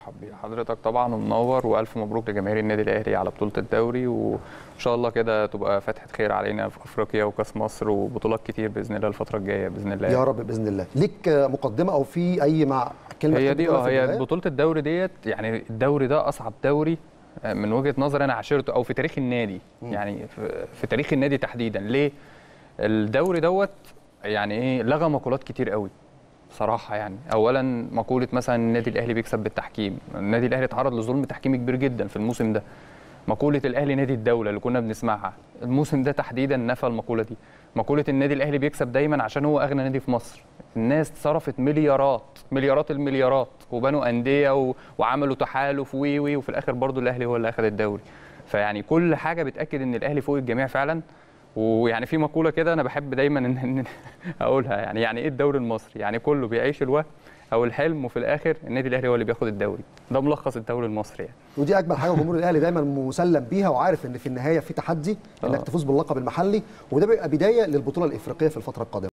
حضرتك طبعا ومنور والف مبروك لجماهير النادي الاهلي على بطوله الدوري وان شاء الله كده تبقى فتحه خير علينا في افريقيا وكاس مصر وبطولات كتير باذن الله الفتره الجايه باذن الله يا رب باذن الله ليك مقدمه او في اي مع كلمه هي دي تقولها اه في هي البداية؟ بطوله الدوري ديت يعني الدوري ده اصعب دوري من وجهه نظري انا عاشرته او في تاريخ النادي يعني في- في تاريخ النادي تحديدا ليه الدوري دوت يعني ايه لغى مقولات كتير قوي بصراحه يعني اولا مقوله مثلا النادي الاهلي بيكسب بالتحكيم النادي الاهلي اتعرض لظلم تحكيمي كبير جدا في الموسم ده مقوله الاهلي نادي الدوله اللي كنا بنسمعها الموسم ده تحديدا نفى المقوله دي مقوله النادي الاهلي بيكسب دايما عشان هو اغنى نادي في مصر الناس صرفت مليارات مليارات المليارات وبنوا انديه و... وعملوا تحالف وي وي وفي الاخر برضو الاهلي هو اللي اخذ الدوري فيعني كل حاجه بتاكد ان الاهلي فوق الجميع فعلا ويعني في مقوله كده انا بحب دايما ان إن اقولها يعني يعني ايه الدوري المصري يعني كله بيعيش الوهم او الحلم وفي الاخر النادي الاهلي هو اللي بياخد الدوري ده ملخص الدوري المصري يعني ودي اجمل حاجه جمهور الاهلي دايما مسلم بيها وعارف ان في النهايه في تحدي انك آه. تفوز باللقب المحلي وده بيبقى بدايه للبطوله الافريقيه في الفتره القادمه